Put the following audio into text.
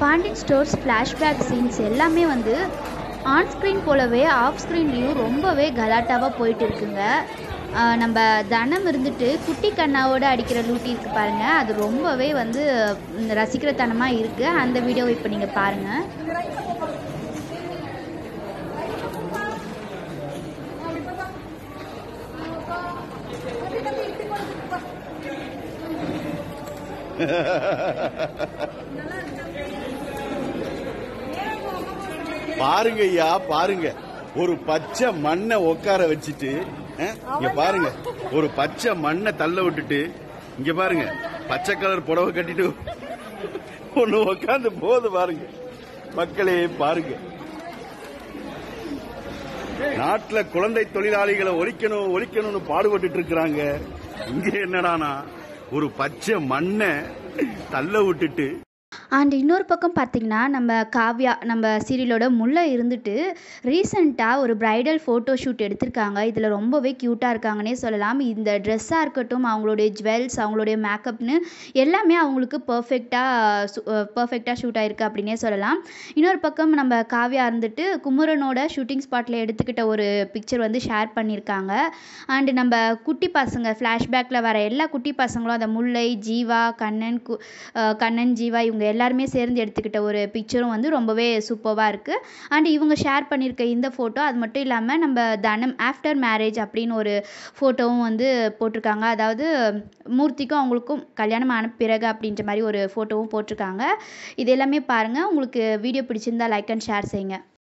Pandian stores flashback scenes எல்லாமே வந்து on screen போலவே ஆஃப் ஸ்க்ரீன்லேயும் ரொம்பவே கலாட்டாவாக போயிட்டு இருக்குங்க ஆஹ் நம்ம தனம் இருந்துட்டு குட்டி கண்ணாவோட அடிக்கிற லூட்டி இருக்கு பாருங்க அது ரொம்பவே வந்து ம், ரசிக்கிறத்தனமாக இருக்குது அந்த வீடியோவை இப்போ நீங்கள் பாருங்கள் பாருங்க ஐயா பாருங்க ஒரு பச்சை மண்ணை உட்கார வச்சுட்டு அஹ், இங்க பாருங்க ஒரு பச்சை மண்ணை தள்ள விட்டுட்டு இங்க பாருங்க பச்சை கலர் புடவை கட்டிட்டு ஒண்ணு உட்காந்து போது பாருங்க மக்களே பாருங்க நாட்டுல குழந்தை தொழிலாளிகளை ஒழிக்கணும் ஒழிக்கணும்னு பாடுபட்டுட்டு இருக்கிறாங்க இங்க என்னடானா ஒரு பச்சை மண்ணை தள்ள விட்டுட்டு அண்ட் இன்னொரு பக்கம் பார்த்தீங்கன்னா நம்ம காவ்யா நம்ம சீரியலோட முல்லை இருந்துட்டு ரீசண்டாக ஒரு பிரைடல் ஃபோட்டோ ஷூட் எடுத்திருக்காங்க இதில் ரொம்பவே க்யூட்டாக இருக்காங்கன்னே சொல்லலாம் இந்த ட்ரெஸ்ஸாக இருக்கட்டும் அவங்களுடைய ஜுவல்ஸ் அவங்களுடைய மேக்கப்னு எல்லாமே அவங்களுக்கு பர்ஃபெக்டாக பர்ஃபெக்டாக ஷூட் ஆயிருக்கு அப்படின்னே சொல்லலாம் இன்னொரு பக்கம் நம்ம காவ்யா இருந்துட்டு குமரனோட ஷூட்டிங் ஸ்பாட்டில் எடுத்துக்கிட்ட ஒரு பிக்சர் வந்து ஷேர் பண்ணியிருக்காங்க அண்டு நம்ம குட்டி பசங்க ஃப்ளாஷ்பேக்கில் வர எல்லா குட்டி பசங்களும் அந்த முல்லை ஜீவா கண்ணன் கு அஹ் கண்ணன் ஜீவா இவங்க எல்லாருமே சேர்ந்து எடுத்துக்கிட்ட ஒரு பிக்சரும் வந்து ரொம்பவே சூப்பராக இருக்குது அண்ட் இவங்க ஷேர் பண்ணியிருக்க இந்த ஃபோட்டோ அது மட்டும் இல்லாமல் நம்ம தனம் ஆஃப்டர் மேரேஜ் அப்படின்னு ஒரு ஃபோட்டோவும் வந்து போட்டிருக்காங்க அதாவது மூர்த்திக்கும் அவங்களுக்கும் கல்யாணம் ஆன பிறகு அப்படின்ற மாதிரி ஒரு ஃபோட்டோவும் போட்டிருக்காங்க இது எல்லாமே பாருங்கள் உங்களுக்கு வீடியோ பிடிச்சிருந்தா லைக் அண்ட் ஷேர் செய்யுங்க